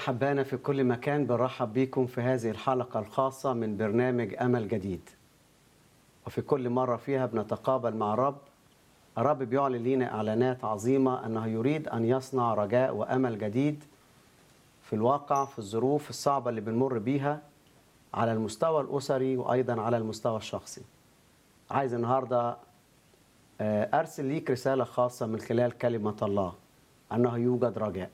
أحبانا في كل مكان بنرحب بكم في هذه الحلقة الخاصة من برنامج أمل جديد وفي كل مرة فيها بنتقابل مع رب الرب بيعلن لنا إعلانات عظيمة أنه يريد أن يصنع رجاء وأمل جديد في الواقع في الظروف الصعبة اللي بنمر بيها على المستوى الأسري وأيضا على المستوى الشخصي عايز النهاردة آه، أرسل ليك رسالة خاصة من خلال كلمة الله أنه يوجد رجاء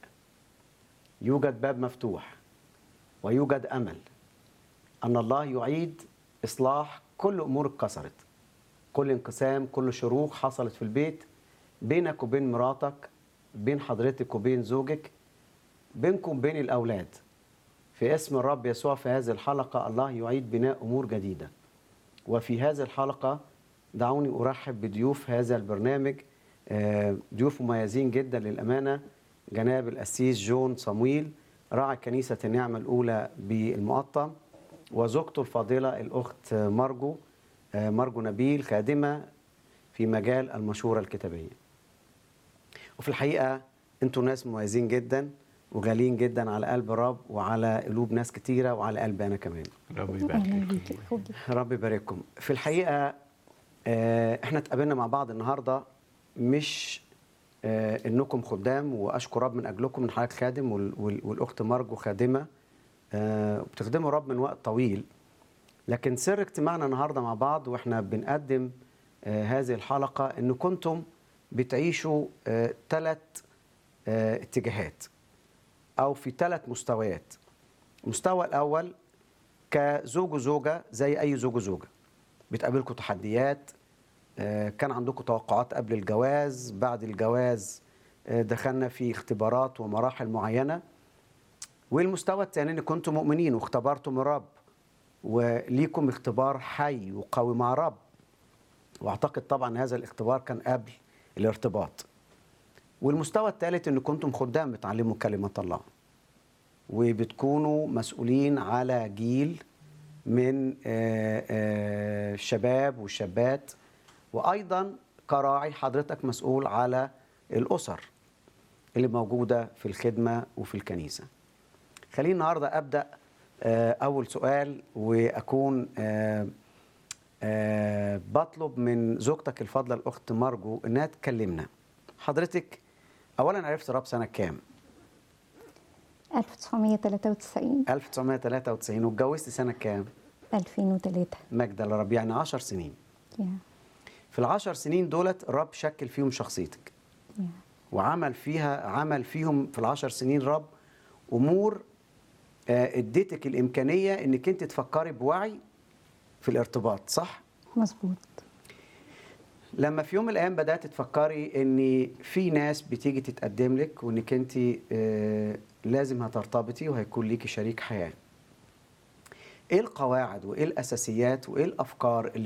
يوجد باب مفتوح ويوجد امل ان الله يعيد اصلاح كل امور اتكسرت كل انقسام كل شروخ حصلت في البيت بينك وبين مراتك بين حضرتك وبين زوجك بينكم وبين الاولاد في اسم الرب يسوع في هذه الحلقه الله يعيد بناء امور جديده وفي هذه الحلقه دعوني ارحب بضيوف هذا البرنامج آه، ضيوف مميزين جدا للامانه جناب القسيس جون صمويل راعي كنيسة النعمة الأولى بالمقطم وزوجته الفاضلة الأخت مرجو آه، مرجو نبيل خادمة في مجال المشورة الكتابية وفي الحقيقة أنتوا ناس مميزين جدا وغاليين جدا على قلب الرب وعلى قلوب ناس كتيرة وعلى قلبي أنا كمان ربي اهلا يبارك بيك فيك اتفضل رب يبارككم في الحقيقة آه، احنا اتقابلنا مع بعض النهاردة مش آه، انكم خدام واشكر رب من اجلكم من حضرتك خادم وال- وال- والاخت مرجو خادمة آه، بتخدموا رب من وقت طويل لكن سر اجتماعنا النهاردة مع بعض واحنا بنقدم آه، هذه الحلقة ان كنتم بتعيشوا ثلاث اتجاهات او في ثلاث مستويات المستوى الاول كزوج وزوجة زي أي زوج وزوجة بتقابلكم تحديات آه، كان عندكم توقعات قبل الجواز بعد الجواز آه، دخلنا في اختبارات ومراحل معينة والمستوى الثاني ان كنتم مؤمنين واختبرتم الرب وليكم اختبار حي وقوي مع الرب واعتقد طبعا هذا الاختبار كان قبل الارتباط والمستوى الثالث ان كنتم خدام بتعلموا كلمة الله وبتكونوا مسؤولين على جيل من آه، آه، الشباب والشابات وايضا كراعي حضرتك مسؤول على الاسر اللي موجوده في الخدمه وفي الكنيسه. خليني النهارده ابدا آه، اول سؤال واكون آه، آه، بطلب من زوجتك الفاضله الاخت مرجو انها تكلمنا. حضرتك اولا عرفت رب سنه كام؟ 1993 1993 واتجوزت سنه كام؟ 2003 مجد لرب يعني 10 سنين يا في العشر سنين دولت الرب شكل فيهم شخصيتك يا وعمل فيها عمل فيهم في العشر سنين رب امور آه، اديتك الامكانيه انك انت تفكري بوعي في الارتباط صح مظبوط لما في يوم من الايام بدات تفكري ان في ناس بتيجي تتقدم لك وانك انت آه، لازم هترتبطي وهيكون ليكي شريك حياه ايه القواعد وايه الاساسيات وايه الافكار اللي